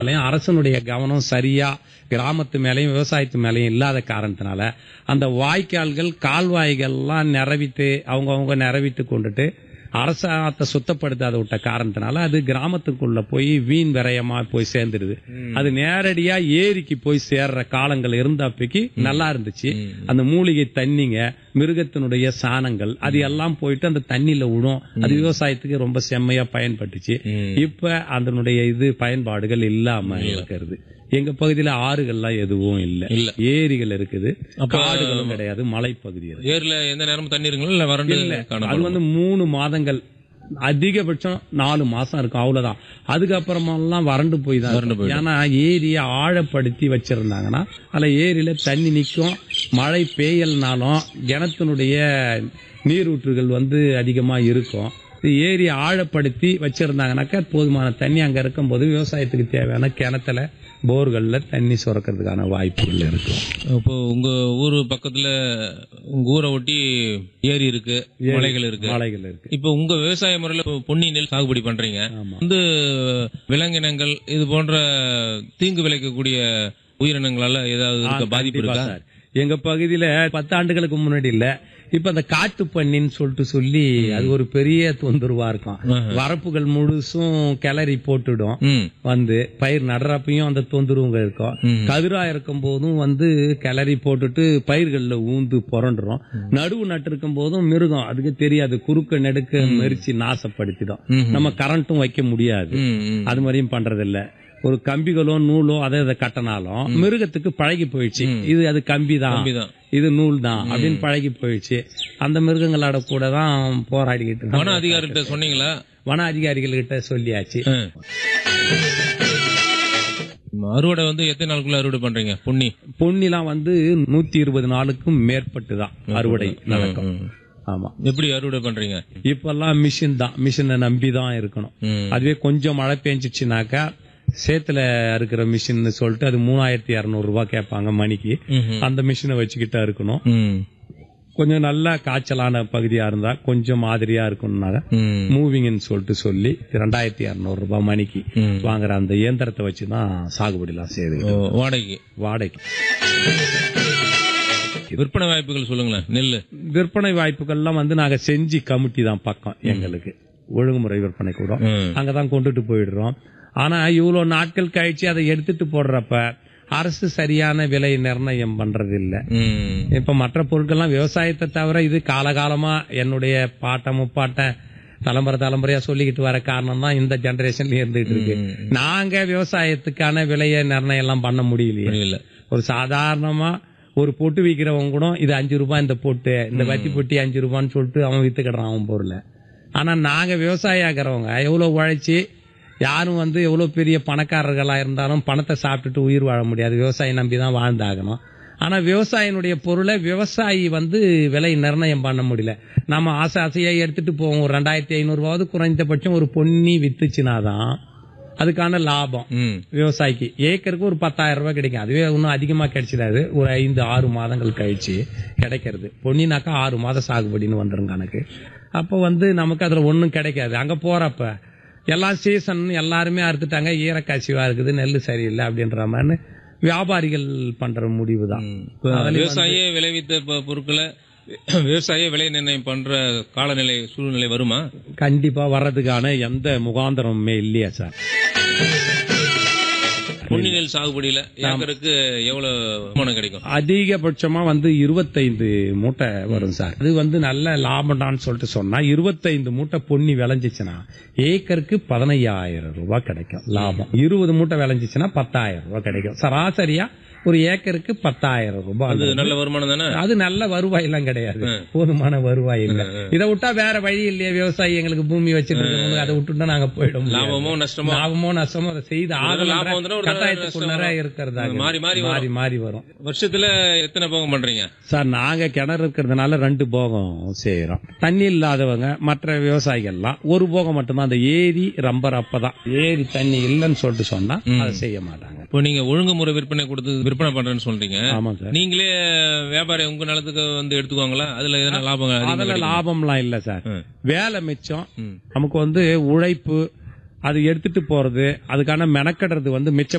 மேலயும் அரசனுடைய கவனம் சரியா கிராமத்து மேலயும் விவசாயத்து மேலயும் இல்லாத காரணத்தினால அந்த வாய்க்கால்கள் கால்வாய்கள்லாம் நிரவிட்டு அவங்கவங்க நிரவிட்டு கொண்டுட்டு அரசாங்கத்தை சுத்தப்படுத்தாத விட்ட காரணத்தினால அது கிராமத்துக்குள்ள போய் வீண் விரயமா போய் சேர்ந்துடுது அது நேரடியா ஏரிக்கு போய் சேர்ற காலங்கள் இருந்தப்பைக்கு நல்லா இருந்துச்சு அந்த மூலிகை தண்ணிங்க மிருகத்தினுடைய சாணங்கள் அது எல்லாம் போயிட்டு அந்த தண்ணியில விடும் அது விவசாயத்துக்கு ரொம்ப செம்மையா பயன்பட்டுச்சு இப்ப அதனுடைய இது பயன்பாடுகள் இல்லாம இருக்கிறது எங்க பகுதியில ஆறுகள்லாம் எதுவும் இல்ல இல்ல. ஏரிகள் இருக்குது காடுகளும் கிடையாது மலைப்பகுதி அது. ஏரில எந்த நேரமும் தண்ணி இருக்குங்களா இல்ல வறண்டு இல்ல அது காணப்படும் வந்து மூணு மாதங்கள் அதிகபட்சம் நாலு மாசம் இருக்கும் அவ்வளவுதான் அதுக்கப்புறமா எல்லாம் வறண்டு போய் தான் வறண்டு இருக்கும். ஏன்னா ஏரியை ஆழப்படுத்தி வச்சிருந்தாங்கன்னா அதுல ஏரியில தண்ணி நிக்கும் மழை பெய்யலனாலும் கிணத்தினுடைய நீரூற்றுகள் வந்து அதிகமா இருக்கும் இது ஏரியை ஆழப்படுத்தி வச்சிருந்தாங்கனாக்கா போதுமான தண்ணி அங்க இருக்கும்போது விவசாயத்துக்கு தேவையான கிணத்துல போர்கள்ல தண்ணி சுரக்கிறதுக்கான வாய்ப்புகள் இருக்கும் இப்போ உங்க ஊரு பக்கத்துல உங்க ஊரை ஒட்டி ஏரி இருக்கு மலைகள் இருக்கு மலைகள் இருக்கு இப்போ உங்க விவசாய முறையில இப்போ பொன்னி நெல் சாகுபடி பண்றீங்க ஆமா வந்து விலங்கினங்கள் இது போன்ற தீங்கு விளைக்கக்கூடிய உயிரினங்களால ஏதாவது இருக்க பாதிப்பு கண்டிப்பா இருக்கா சார். எங்க பகுதியில பத்து ஆண்டுகளுக்கு முன்னாடி இல்ல இப்ப அந்த காட்டு பண்ணின்னு சொல்லிட்டு சொல்லி அது ஒரு பெரிய தொந்தரவா இருக்கும் ஆஹா. வரப்புகள் முழுசும் கிளறி போட்டுடும் ம் வந்து பயிர் நடுறப்பையும் அந்த தொந்தரவுங்க இருக்கும் ம். கதிரா இருக்கும் போதும் வந்து கிளறி போட்டுட்டு பயிர்கள்ல ஊந்து புரண்டுரும் நடுவு நட்டு போதும் மிருகம் அதுக்கு தெரியாது குறுக்க நெடுக்க மெரிச்சு நாசப்படுத்திடும் ம். நம்ம கரண்ட்டும் வைக்க முடியாது ம், ம். அது மாதிரியும் பண்றது இல்ல ஒரு கம்பிகளோ நூலோ அதை இதை கட்டினாலும் மிருகத்துக்கு பழகி போயிடுச்சு இது அது கம்பி தான் கம்பிதான். இது நூல் தான் அப்படின்னு பழகி போயிடுச்சு அந்த மிருகங்களோட கூட தான் போராடிக்கிட்டு இருக்கோம். வன அதிகாரிகிட்ட சொன்னீங்களா வன அதிகாரிகள் கிட்ட சொல்லியாச்சு ஆ. அறுவடை வந்து எத்தனை நாளுக்குள்ள அறுவடை பண்றீங்க பொன்னி பொன்னிலாம் வந்து நூத்தி இருபது நாளுக்கும் மேற்பட்டு தான் அறுவடை நடக்கும் ம். ஆமா எப்படி அறுவடை பண்றீங்க இப்பெல்லாம் மிஷின் தான் மிஷினை நம்பி தான் இருக்கணும் ம். அதுவே கொஞ்சம் மழை பெஞ்சிச்சுனாக்கா சேத்துல இருக்கிற மிஷின் சொல்லிட்டு அது மூணாயிரத்தி இருநூறு ரூபாய் கேட்பாங்க மணிக்கு ம்ஹும். அந்த மிஷினை வச்சுக்கிட்டா இருக்கணும் ம். கொஞ்சம் நல்லா காய்ச்சலான பகுதியா இருந்தா கொஞ்சம் மாதிரியா இருக்கணும்னாக்க ம். மூவிங்னு சொல்லிட்டு சொல்லி ரெண்டாயிரத்தி இருநூறு ரூபாய் மணிக்கு ம். வாங்குற அந்த இயந்திரத்தை வச்சுதான் சாகுபடிலாம் செய்யுது ஓ, வாடகைக்கு வாடகைக்கு விற்பனை வாய்ப்புகள் சொல்லுங்களேன் நெல்லு விற்பனை வாய்ப்புகள்லாம் வந்து நாங்க செஞ்சு கமிட்டி தான் பக்கம் எங்களுக்கு ஒழுங்குமுறை விற்பனை கூட ம். அங்கதான் கொண்டுட்டு போயிடுறோம் ஆனா இவ்வளவு நாட்கள் கழிச்சு அதை எடுத்துட்டு போடுறப்ப அரசு சரியான விலை நிர்ணயம் பண்றது இல்ல ம். இப்ப மற்ற பொருட்கள்லாம் விவசாயத்தை தவிர இது காலகாலமா என்னுடைய பாட்டன் முப்பாட்டன் தலைமுறை தலைமுறையா சொல்லிக்கிட்டு வர காரணம் தான் இந்த ஜெனரேஷன்ல இருந்துட்டு இருக்கு நாங்க விவசாயத்துக்கான விலையை நிர்ணயம் எல்லாம் பண்ண முடியலையே இல்ல ஒரு சாதாரணமா ஒரு பொட்டு விக்கிறவங்க கூட இது அஞ்சு ரூபாய் இந்த பொட்டு இந்த வத்தி பொட்டி அஞ்சு ரூபான்னு சொல்லிட்டு அவன் வித்துக்கிடுறான் அவன் பொருளை ஆனா நாங்க விவசாயம் ஆகிறவங்க எவ்வளவு உழைச்சி யாரும் வந்து எவ்வளவு பெரிய பணக்காரர்களா இருந்தாலும் பணத்தை சாப்பிட்டுட்டு உயிர் வாழ முடியாது விவசாயம் நம்பி தான் வாழ்ந்தாகணும் ஆனா விவசாயினுடைய பொருளை விவசாயி வந்து விலை நிர்ணயம் பண்ண முடியல நம்ம ஆசை ஆசையா எடுத்துட்டு போவோம் ஒரு ரெண்டாயிரத்தி ஐநூறு ரூபாவது குறைந்தபட்சம் ஒரு பொன்னி வித்துச்சுனாதான் அதுக்கான லாபம் ம். விவசாயிக்கு ஏக்கருக்கு ஒரு பத்தாயிரம் ரூபாய் கிடைக்கும் அதுவே இன்னும் அதிகமா கிடைச்சிடாது ஒரு ஐந்து ஆறு மாதங்கள் கழிச்சு கிடைக்கிறது பொன்னினாக்கா ஆறு மாதம் சாகுபடின்னு வந்துரும் கணக்கு அப்போ வந்து நமக்கு அதுல ஒண்ணும் கிடைக்காது அங்க போறப்ப எல்லாம் சீசன் எல்லாருமே அறுத்துட்டாங்க ஈரக்கசிவா இருக்குது நெல் சரியில்லை அப்படின்ற மாதிரி வியாபாரிகள் பண்ற முடிவு தான் இப்ப விவசாயியே விளைவித்த பொ- பொருட்களை விவசாயியே விலை நிர்ணயம் பண்ற காலநிலை சூழ்நிலை வருமா கண்டிப்பா வர்றதுக்கான எந்த முகாந்திரமுமே இல்லையா சார் பொன்னி நெல் சாகுபடியில ஏக்கருக்கு எவ்வளவு வருமானம் கிடைக்கும் அதிகபட்சமா வந்து இருபத்தைந்து மூட்டை வரும் சார் அது வந்து நல்ல லாபம்டான்னு சொல்லிட்டு சொன்னா இருபத்தைந்து மூட்டை பொன்னி விளைஞ்சிச்சுன்னா ஏக்கருக்கு பதினையாயிரம் ரூபாய் கிடைக்கும் லாபம் இருபது மூட்டை விளைஞ்சிச்சுன்னா பத்தாயிரம் ரூபாய் கிடைக்கும் சராசரியா ஒரு ஏக்கருக்கு பத்தாயிரம் ரூபாய் அது நல்ல வருமானம் தானே அது நல்ல வருவாய் எல்லாம் கிடையாது போதுமான வருவாய் இல்ல இதை விட்டா வேற வழி இல்லையே விவசாயி எங்களுக்கு பூமி வச்சுட்டு இருக்கவங்களுக்கு அதை விட்டுட்டா நாங்க போயிடும் லாபமோ நஷ்டமோ லாபமோ நஷ்டமோ அதை செய்து லாபம் வந்துடும், ஒரு தடவை கட்டாயத்துக்குள்ளர நஷ்டம் இருக்கிறதா மாறி மாறி மாறி மாறி வரும் வருஷத்துல எத்தனை போகம் பண்றீங்க சார் நாங்க கிணறு இருக்கிறதுனால ரெண்டு போகம் செய்யறோம் தண்ணி இல்லாதவங்க மற்ற விவசாயிகள்லாம் ஒரு போகம் மட்டும்தான் அந்த ஏரி ரம்பர் அப்பதான் ஏரி தண்ணி இல்லைன்னு சொல்லிட்டு சொன்னா அதை செய்ய மாட்டாங்க இப்போ நீங்க ஒழுங்குமுறை விற்பனை கொடுத்து விற்பனை பண்றேன்னு சொல்றீங்க ஆமா சார் நீங்களே வியாபாரி உங்க நிலத்துக்கு வந்து எடுத்துக்குவாங்களா அதுல எதனா லாபம் அதிகமா அதுல கிடைக்குமா? லாபம்லாம் இல்ல சார் ம். வேலை மிச்சம் ம். நமக்கு வந்து உழைப்பு அது எடுத்துட்டு போறது அதுக்கான மெனக்கடுறது வந்து மிச்ச